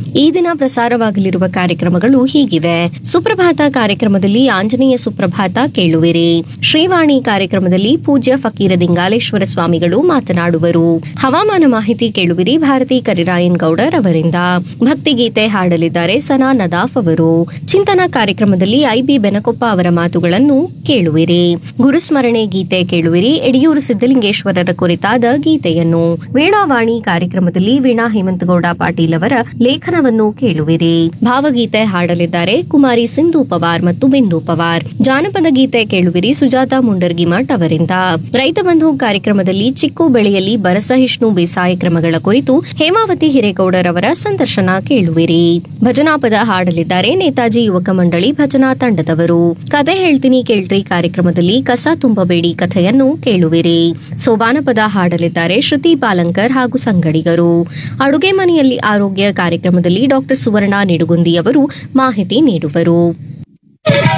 ಈ ದಿನ ಪ್ರಸಾರವಾಗಲಿರುವ ಕಾರ್ಯಕ್ರಮಗಳು ಹೀಗಿವೆ ಸುಪ್ರಭಾತ ಕಾರ್ಯಕ್ರಮದಲ್ಲಿ ಆಂಜನೇಯ ಸುಪ್ರಭಾತ ಕೇಳುವಿರಿ ಶ್ರೀವಾಣಿ ಕಾರ್ಯಕ್ರಮದಲ್ಲಿ ಪೂಜ್ಯ ಫಕೀರ ದಿಂಗಾಲೇಶ್ವರ ಸ್ವಾಮಿಗಳು ಮಾತನಾಡುವರು ಹವಾಮಾನ ಮಾಹಿತಿ ಕೇಳುವಿರಿ ಭಾರತಿ ಕರಿರಾಯನ್ ಗೌಡರ್ ಅವರಿಂದ ಭಕ್ತಿಗೀತೆ ಹಾಡಲಿದ್ದಾರೆ ಸನಾ ನದಾಫ್ ಅವರು ಚಿಂತನಾ ಕಾರ್ಯಕ್ರಮದಲ್ಲಿ ಐಬಿ ಬೆನಕೊಪ್ಪ ಅವರ ಮಾತುಗಳನ್ನು ಕೇಳುವಿರಿ ಗುರುಸ್ಮರಣೆ ಗೀತೆ ಕೇಳುವಿರಿ ಯಡಿಯೂರು ಸಿದ್ದಲಿಂಗೇಶ್ವರರ ಕುರಿತಾದ ಗೀತೆಯನ್ನು ವೀಣಾವಾಣಿ ಕಾರ್ಯಕ್ರಮದಲ್ಲಿ ವೀಣಾ ಹೇಮಂತಗೌಡ ಪಾಟೀಲ್ ಅವರ ಲೇಖನವನ್ನು ಕೇಳುವಿರಿ ಭಾವಗೀತೆ ಹಾಡಲಿದ್ದಾರೆ ಕುಮಾರಿ ಸಿಂಧು ಪವಾರ್ ಮತ್ತು ಬಿಂದು ಪವಾರ್ ಜಾನಪದ ಗೀತೆ ಕೇಳುವಿರಿ ಸುಜಾತ ಮುಂಡರ್ಗಿಮಠ್ ಅವರಿಂದ ರೈತ ಬಂಧು ಕಾರ್ಯಕ್ರಮದಲ್ಲಿ ಚಿಕ್ಕು ಬೆಳೆಯಲ್ಲಿ ಬರಸಹಿಷ್ಣು ಬೇಸಾಯ ಕ್ರಮಗಳ ಕುರಿತು ಹೇಮಾವತಿ ಹಿರೇಗೌಡರ್ ಅವರ ಸಂದರ್ಶನ ಕೇಳುವಿರಿ ಭಜನಾ ಪದ ಹಾಡಲಿದ್ದಾರೆ ನೇತಾಜಿ ಯುವಕ ಮಂಡಳಿ ಭಜನಾ ತಂಡದವರು ಕತೆ ಹೇಳ್ತೀನಿ ಕೇಳ್ರಿ ಕಾರ್ಯಕ್ರಮದಲ್ಲಿ ಕಸ ತುಂಬಬೇಡಿ ಕಥೆಯನ್ನು ಕೇಳುವಿರಿ ಸೋಬಾನ ಪದ ಹಾಡಲಿದ್ದಾರೆ ಶ್ರುತಿ ಪಾಲಂಕರ್ ಹಾಗೂ ಸಂಗಡಿಗರು ಅಡುಗೆ ಮನೆಯಲ್ಲಿ ಆರೋಗ್ಯ ಕಾರ್ಯಕ್ರಮದಲ್ಲಿ ಡಾಕ್ಟರ್ ಸುವರ್ಣ ನಿಡುಗುಂದಿ ಅವರು ಮಾಹಿತಿ ನೀಡುವರು